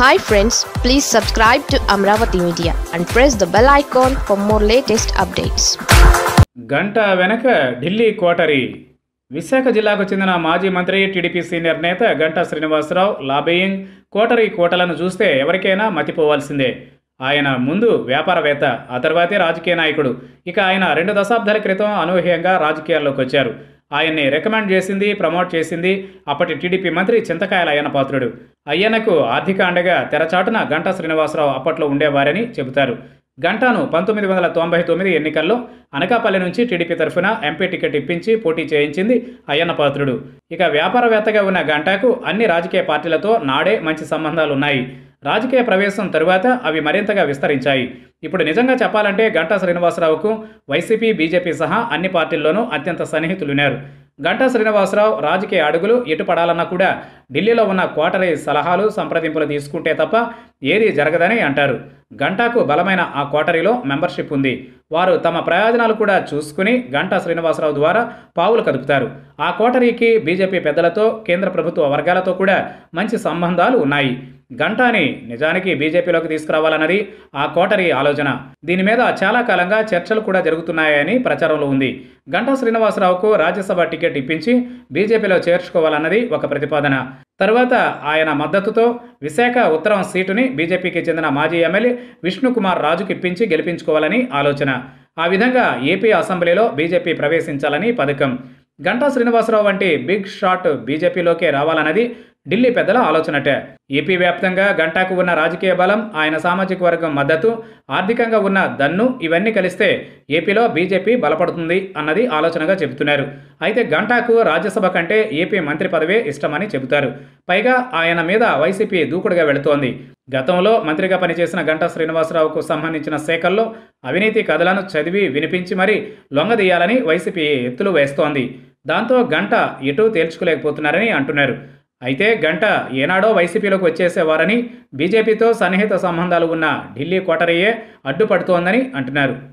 hi friends please subscribe to Amaravati media and press the bell icon for more latest updates Ganta వెనక Delhi coterie Visakha జిల్లాకు చెందిన మాజీ మంత్రి TDP senior నేత గంటా శ్రీనివాసరావు లాబేయింగ్ కోటరీ కోటలను చూస్తే ఎవరికైనా మతిపోవాల్సిందే ఆయన ముందు వ్యాపారవేత్త ఆ తర్వాతే రాజకీయ నాయకుడు ఇక ఆయన రెండు దశాబ్దాల క్రితం అనూహ్యంగా రాజకీయాల్లోకి వచ్చారు ఆయన్ని రికమెండ్ చేసింది ప్రమోట్ చేసింది అప్పటి టీడీపీ మంత్రి చింతకాయల అయ్యన పాత్రుడు అయ్యన్నకు ఆర్థిక అండగా తెరచాటున గంటా శ్రీనివాసరావు అప్పట్లో ఉండేవారని చెబుతారు గంటాను పంతొమ్మిది వందల తొంభై తొమ్మిది ఎన్నికల్లో అనకాపల్లి నుంచి టీడీపీ తరఫున ఎంపీ టికెట్ ఇప్పించి పోటీ చేయించింది అయ్యన్న పాత్రుడు ఇక వ్యాపారవేత్తగా ఉన్న గంటాకు అన్ని రాజకీయ పార్టీలతో నాడే మంచి సంబంధాలు ఉన్నాయి రాజకీయ ప్రవేశం తరువాత అవి మరింతగా విస్తరించాయి ఇప్పుడు నిజంగా చెప్పాలంటే గంటా శ్రీనివాసరావుకు వైసీపీ బీజేపీ సహా అన్ని పార్టీల్లోనూ అత్యంత సన్నిహితులున్నారు గంటా శ్రీనివాసరావు రాజకీయ అడుగులు ఎటు పడాలన్నా కూడా ఢిల్లీలో ఉన్న క్వార్టరీ సలహాలు సంప్రదింపులు తీసుకుంటే తప్ప ఏదీ జరగదని అంటారు గంటాకు బలమైన ఆ కోటరీలో మెంబర్షిప్ ఉంది వారు తమ ప్రయోజనాలు కూడా చూసుకుని గంటా శ్రీనివాసరావు ద్వారా పావులు కదుపుతారు ఆ కోటరీకి బీజేపీ పెద్దలతో కేంద్ర ప్రభుత్వ వర్గాలతో కూడా మంచి సంబంధాలు ఉన్నాయి గంటాని నిజానికి బీజేపీలోకి తీసుకురావాలన్నది ఆ కోటరీ ఆలోచన దీని మీద చాలా కాలంగా చర్చలు కూడా జరుగుతున్నాయని ప్రచారంలో ఉంది గంటా శ్రీనివాసరావుకు రాజ్యసభ టికెట్ ఇప్పించి బీజేపీలో చేర్చుకోవాలన్నది ఒక ప్రతిపాదన తరువాత ఆయన మద్దతుతో విశాఖ ఉత్తరం సీటుని బీజేపీకి చెందిన మాజీ ఎమ్మెల్యే విష్ణుకుమార్ రాజుకి ఇప్పించి గెలిపించుకోవాలని ఆలోచన ఆ విధంగా ఏపీ అసెంబ్లీలో బీజేపీ ప్రవేశించాలని పథకం గంటా శ్రీనివాసరావు వంటి బిగ్ షాట్ బీజేపీలోకే రావాలన్నది ఢిల్లీ పెద్దల ఆలోచనటే ఏపీ వ్యాప్తంగా గంటాకు ఉన్న రాజకీయ బలం ఆయన సామాజిక వర్గం మద్దతు ఆర్థికంగా ఉన్న దన్ను ఇవన్నీ కలిస్తే ఏపీలో బీజేపీ బలపడుతుంది అన్నది ఆలోచనగా చెబుతున్నారు అయితే గంటాకు రాజ్యసభ కంటే ఏపీ మంత్రి పదవే ఇష్టమని చెబుతారు పైగా ఆయన మీద వైసీపీ దూకుడుగా వెళుతోంది గతంలో మంత్రిగా పనిచేసిన గంటా శ్రీనివాసరావుకు సంబంధించిన శాఖల్లో అవినీతి కథలను చదివి వినిపించి మరీ లొంగదీయాలని వైసీపీ ఎత్తులు వేస్తోంది దాంతో గంట ఎటూ తేల్చుకోలేకపోతున్నారని అంటున్నారు అయితే గంట ఏనాడో వైసీపీలోకి వచ్చేసేవారని బీజేపీతో సన్నిహిత సంబంధాలు ఉన్న ఢిల్లీ కోటరీయే అడ్డుపడుతోందని అంటున్నారు